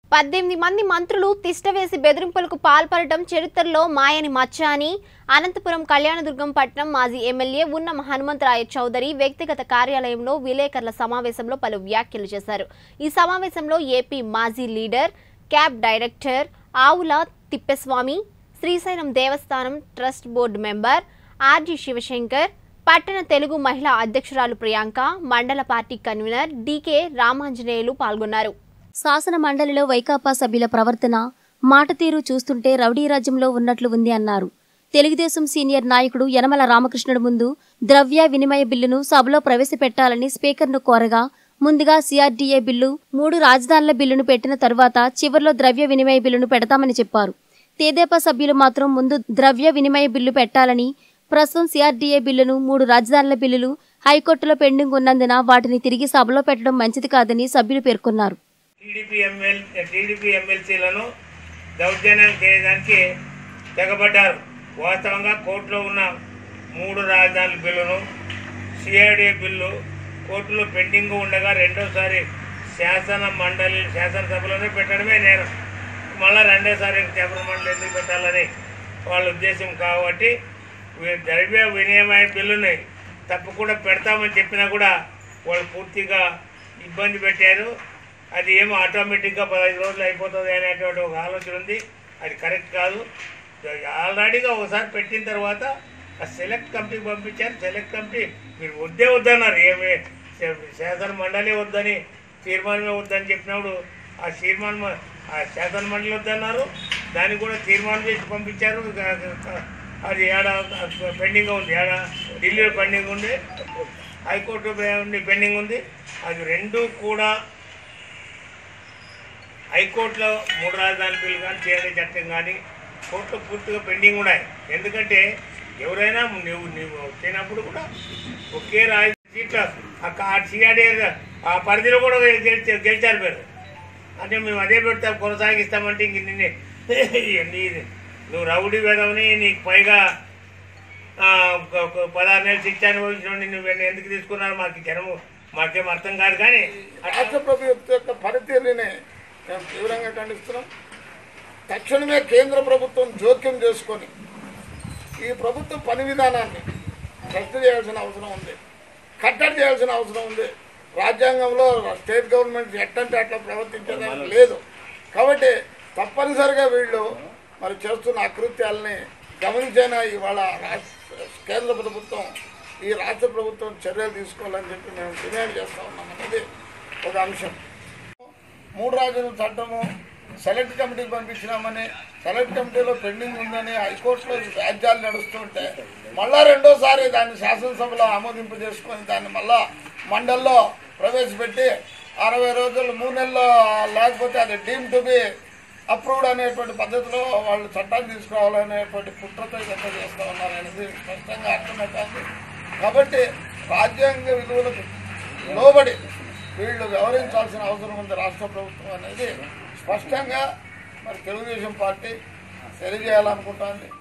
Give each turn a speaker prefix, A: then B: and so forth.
A: పద్దెనిమిది మంది మంత్రులు తిష్టవేసి బెదిరింపులకు పాల్పడటం చరిత్రలో మాయని మచ్చ అని అనంతపురం కళ్యాణదుర్గం పట్టణం మాజీ ఎమ్మెల్యే ఉన్నమ హనుమంతరాయ చౌదరి వ్యక్తిగత కార్యాలయంలో విలేకరుల సమావేశంలో పలు వ్యాఖ్యలు చేశారు ఈ సమావేశంలో ఏపీ మాజీ లీడర్ క్యాబ్ డైరెక్టర్ ఆవుల తిప్పస్వామి శ్రీశైలం దేవస్థానం trust board member R G Sivashankar పట్టణ తెలుగు మహిళా అధ్యక్షురాలు ప్రియాంక మండల పార్టీ కన్వీనర్ డీకే రామాంజనేయులు పాల్గొన్నారు
B: శాసన మండలిలో వైకాపా సభ్యుల ప్రవర్తన మాట తీరు చూస్తుంటే రౌడీ రాజ్యంలో ఉన్నట్లు ఉంది అన్నారు తెలుగుదేశం సీనియర్ నాయకుడు యనమల రామకృష్ణుడు ముందు ద్రవ్య వినిమయ బిల్లును సభలో ప్రవేశపెట్టాలని స్పీకర్ను కోరగా ముందుగా సిఆర్డీఏ బిల్లు మూడు రాజధానుల బిల్లును పెట్టిన తరువాత చివర్లో ద్రవ్య వినిమయ బిల్లును పెడతామని చెప్పారు తేదేపా సభ్యులు మాత్రం ముందు ద్రవ్య వినిమయ బిల్లు పెట్టాలని ప్రస్తుతం సిఆర్డీఏ బిల్లును మూడు రాజధానుల బిల్లులు హైకోర్టులో పెండింగ్ ఉన్నందున వాటిని తిరిగి సభలో పెట్టడం మంచిది కాదని సభ్యులు పేర్కొన్నారు
C: టీడీపీ ఎమ్మెల్ టీడీపీ ఎమ్మెల్సీలను దౌర్జన్యం చేయడానికి తెగబడ్డారు వాస్తవంగా కోర్టులో ఉన్న మూడు రాజధానుల బిల్లును సిఐడి బిల్లు కోర్టులో పెండింగ్ ఉండగా రెండోసారి శాసన మండలి శాసనసభలోనే పెట్టడమే నేను మళ్ళా రెండోసారి శాసన మండలి ఎందుకు పెట్టాలని వాళ్ళ ఉద్దేశం కాబట్టి వీ- ద్రవ్య వినిమయ బిల్లుని తప్పకుండా పెడతామని చెప్పినా కూడా వాళ్ళు పూర్తిగా ఇబ్బంది పెట్టారు అది ఏమో ఆటోమేటిక్గా పదహైదు రోజులు అయిపోతుంది అనేటువంటి ఒక ఆలోచన ఉంది అది కరెక్ట్ కాదు ఆల్రెడీగా ఒకసారి పెట్టిన తర్వాత ఆ సెలెక్ట్ కమిటీకి పంపించారు సెలెక్ట్ కమిటీ మీరు వద్దే వద్దన్నారు ఏమి శా- శాసన మండలి వద్దని తీర్మానమే వద్దని చెప్పినప్పుడు ఆ తీర్మానం ఆ శాసన మండలి వద్దన్నారు దానికి కూడా తీర్మానం చేసి పంపించారు గా- గా- అది ఏడా పెండింగ్ ఉంది ఏడా ఢిల్లీలో పెండింగ్ ఉంది హైకోర్టు ఉండి పెండింగ్ ఉంది అది రెండు కూడా హైకోర్టులో మూడు రాజధాని బిల్లు కానీ చేయని చట్టం కానీ కోర్టులో పూర్తిగా పెండింగ్ ఉన్నాయి ఎందుకంటే ఎవరైనా నువ్వు నువ్వు వచ్చినప్పుడు కూడా ఒకే రాజ సీట్లో ఆ సిఆర్డీ ఆ పరిధిలో కూడా గెలిచి గెలిచారు మీరు అంటే మేము అదే పెడతాం కొనసాగిస్తామంటే ఇంక నిన్ను నీ నువ్వు రౌడీ వేదవని నీకు పైగా ఆ, ఒక- ఒక పదహారు నెలలు శిక్ష అనుభవించిన నువ్వు ఎందుకు తీసుకున్నారు మాకు జనము మాకేం అర్థం కాదు కానీ
D: రాష్ట్ర ప్రభుత్వం యొక్క పనితీరుని మేము తీవ్రంగా ఖండిస్తున్నాం తక్షణమే కేంద్ర ప్రభుత్వం జోక్యం చేసుకొని ఈ ప్రభుత్వ పని విధానాన్ని రద్దు చేయాల్సిన అవసరం ఉంది కట్టడి చేయాల్సిన అవసరం ఉంది రాజ్యాంగంలో స్టేట్ గవర్నమెంట్ ఎట్టంటే అట్లా ప్రవర్తించడానికి లేదు కాబట్టి తప్పనిసరిగా వీళ్ళు మరి చేస్తున్న అకృత్యాలని గమనించైనా ఇవాళ రాష్ట్ర కేంద్ర ప్రభుత్వం ఈ రాష్ట్ర ప్రభుత్వం చర్యలు తీసుకోవాలని చెప్పి మేము డిమాండ్ చేస్తా ఉన్నాం అనేది ఒక అంశం మూడు రాజుల చట్టము సెలెక్ట్ కమిటీకి పంపించినామని సెలెక్ట్ కమిటీలో పెండింగ్ ఉందని హైకోర్టులో వ్యాజ్యాలు నడుస్తుంటే మళ్ళా రెండోసారి దాన్ని శాసనసభలో ఆమోదింపు చేసుకొని దాన్ని మళ్ళా మండల్లో ప్రవేశపెట్టి అరవై రోజులు మూడు నెలల్లో లేకపోతే అది డీమ్ టు బి అప్రూవ్డ్ అనేటువంటి పద్ధతిలో వాళ్ళు చట్టాన్ని తీసుకురావాలనేటువంటి కుట్రతో ఇదంతా చేస్తూ ఉన్నారు అనేది స్పష్టంగా అర్థమవుతుంది కాబట్టి రాజ్యాంగ విలువలకు లోబడి వీళ్ళు వ్యవహరించాల్సిన అవసరం ఉంది రాష్ట్ర ప్రభుత్వం అనేది స్పష్టంగా మరి తెలుగుదేశం పార్టీ తెలియజేయాలనుకుంటోంది